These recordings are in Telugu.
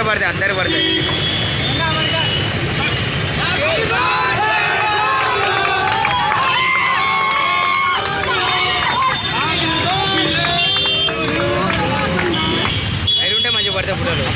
అందరు పడతాయి అందరు పడతాయి సైడ్ ఉంటే మంచిగా పడతాయి ఫోటోలు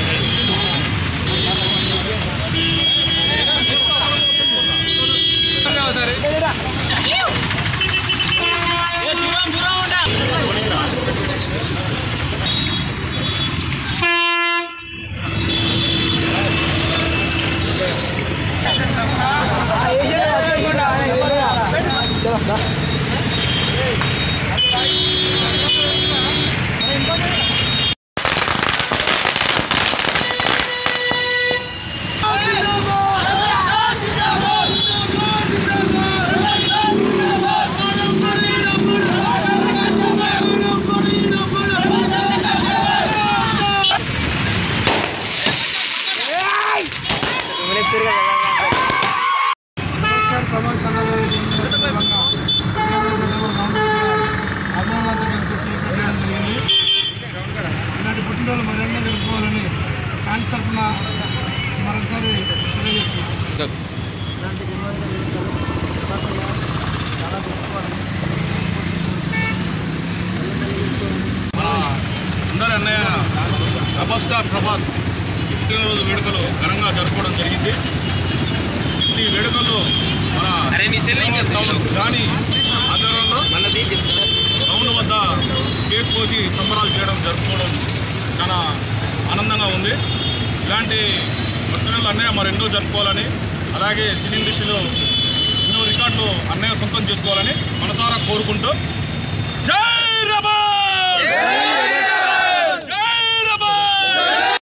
నమస్కారం ప్రమాణ సందర్భంగా అభిమానులతో కలిసి కేక్ కట్ చేయడం జరిగింది ఇలాంటి పుట్టినరోజు మరెన్నో జరుపుకోవాలని ఫ్యాన్స్ తరఫున మరొకసారి తెలియజేస్తున్నాం ఇలాంటి జన్మదిన వేడుకలు ఉల్లాసంగా చాలా జరుపుకోవాలని మన అందరి అన్నయ్య ప్రభాస్ స్టార్ ప్రభాస్ పుట్టినరోజు వేడుకలు ఘనంగా జరుపుకోవడం జరిగింది ఈ వేడుకల్లో మన టౌన్ రాణి ఆధ్వర్యంలో టౌన్ వద్ద కేక్ కోసి సంబరాలు చేయడం జరుపుకోవడం చాలా ఆనందంగా ఉంది ఇలాంటి పుట్టినరోజు అన్నయ్య మరి ఎన్నో జరుపుకోవాలని అలాగే సినీ ఇండస్ట్రీలో ఎన్నో రికార్డులు అన్నయ్య సొంతం చేసుకోవాలని మనసారా కోరుకుంటూ జై రబా